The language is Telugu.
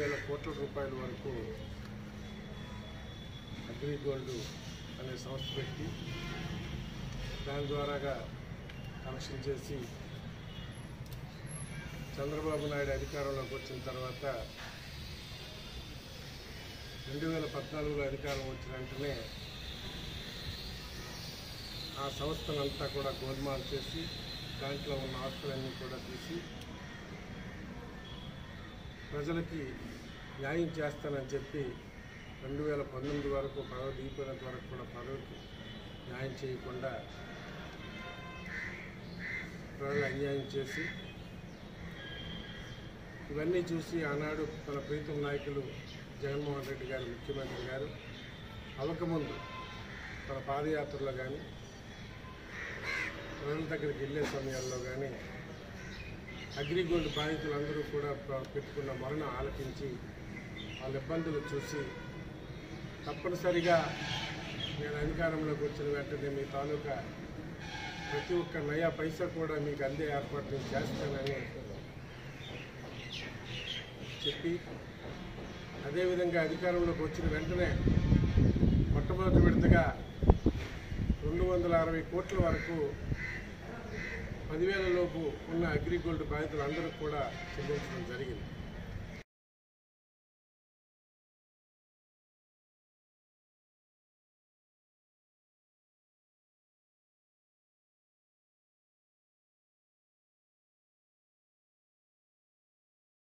వేల కోట్ల రూపాయల వరకు అగ్రిగోల్డ్ అనే సంస్థ పెట్టి దాని ద్వారాగా కలెక్షన్ చేసి చంద్రబాబు నాయుడు అధికారంలోకి వచ్చిన తర్వాత రెండు వేల పద్నాలుగులో అధికారం వచ్చిన వెంటనే ఆ సంస్థనంతా కూడా గోల్మాల్ చేసి దాంట్లో ఉన్న ఆస్తులన్నీ కూడా తీసి ప్రజలకి న్యాయం చేస్తానని చెప్పి రెండు వేల పంతొమ్మిది వరకు పదవి దిగిపోయినంత వరకు కూడా పదవికి న్యాయం చేయకుండా ప్రజలు అన్యాయం చేసి ఇవన్నీ చూసి ఆనాడు మన ప్రీతం నాయకులు జగన్మోహన్ రెడ్డి గారు ముఖ్యమంత్రి గారు అవకముందు మన పాదయాత్రలో కానీ ప్రజల దగ్గరికి వెళ్ళే సమయాల్లో కానీ అగ్రిగోల్డ్ బాధితులందరూ కూడా ప్ర- పెట్టుకున్న మరణ ఆలకించి వాళ్ళ ఇబ్బందులు చూసి తప్పనిసరిగా నేను అధికారంలోకి వచ్చిన వెంటనే మీ తాలూకా ప్రతి ఒక్క నయా పైసా కూడా మీకు అందే ఏర్పాటు నేను చేస్తానని చెప్పి అదేవిధంగా అధికారంలోకి వచ్చిన వెంటనే మొట్టమొదటి విడతగా రెండు వందల అరవై కోట్ల వరకు పదివేల లోపు ఉన్న అగ్రిగోల్డ్ బాధితులందరూ కూడా చెల్లించడం జరిగింది